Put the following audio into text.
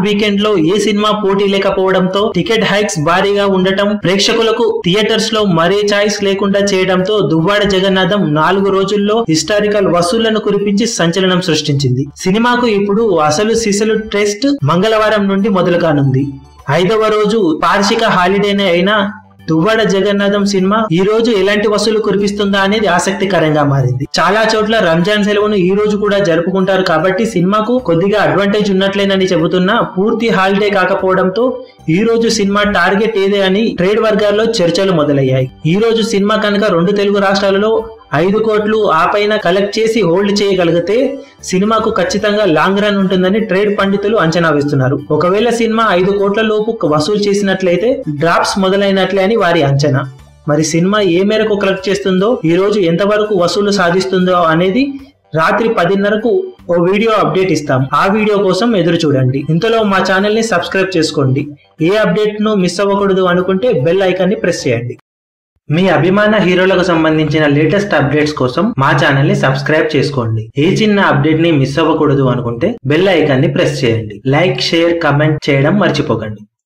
weekend లో ఏ cinema పోటీ లేకపోవడంతో టికెట్ హైక్స్ భారీగా ఉండటం ప్రేక్షకులకు థియేటర్స్ లో మరే చాయిస్ లేకుండా చేయడంతో దువ్వాడ జగన్నాథం నాలుగు రోజుల్లో హిస్టారికల్ వసూళ్లను కురిపించి సంచలనం సృష్టించింది సినిమాకు ఇప్పుడు అసలు సిసలు టెస్ట్ మంగళవారం నుండి మొదలు కానుంది ఐదవ రోజు వార్షిక హాలిడేనే అయినా దువ్వాడ జగన్నాథం సినిమా ఈ రోజు ఎలాంటి వసూలు కురిపిస్తుందా అనేది ఆసక్తికరంగా మారింది చాలా చోట్ల రంజాన్ సెలవును ఈ రోజు కూడా జరుపుకుంటారు కాబట్టి సినిమాకు కొద్దిగా అడ్వాంటేజ్ ఉన్నట్లేనని చెబుతున్నా పూర్తి హాలిడే కాకపోవడంతో ఈ రోజు సినిమా టార్గెట్ ఏదే అని ట్రేడ్ వర్గాల్లో చర్చలు మొదలయ్యాయి ఈ రోజు సినిమా కనుక రెండు తెలుగు రాష్ట్రాలలో ఐదు కోట్లు ఆ పైన కలెక్ట్ చేసి హోల్డ్ చేయగలిగితే సినిమాకు ఖచ్చితంగా లాంగ్ రన్ ఉంటుందని ట్రేడ్ పండితులు అంచనా వేస్తున్నారు ఒకవేళ సినిమా ఐదు కోట్ల లోపు వసూలు చేసినట్లయితే డ్రాప్స్ మొదలైనట్లే అని వారి అంచనా మరి సినిమా ఏ మేరకు కలెక్ట్ చేస్తుందో ఈ రోజు ఎంతవరకు వసూలు సాధిస్తుందో అనేది రాత్రి పదిన్నరకు ఓ వీడియో అప్డేట్ ఇస్తాం ఆ వీడియో కోసం ఎదురు చూడండి ఇంతలో మా ఛానల్ ని సబ్స్క్రైబ్ చేసుకోండి ఏ అప్డేట్ ను మిస్ అవ్వకూడదు అనుకుంటే బెల్ ఐకాన్ ని ప్రెస్ చేయండి మీ అభిమాన హీరోలకు సంబంధించిన లేటెస్ట్ అప్డేట్స్ కోసం మా ఛానల్ ని సబ్స్క్రైబ్ చేసుకోండి ఏ చిన్న అప్డేట్ ని మిస్ అవ్వకూడదు అనుకుంటే బెల్ ఐకాన్ ని ప్రెస్ చేయండి లైక్ షేర్ కమెంట్ చేయడం మర్చిపోకండి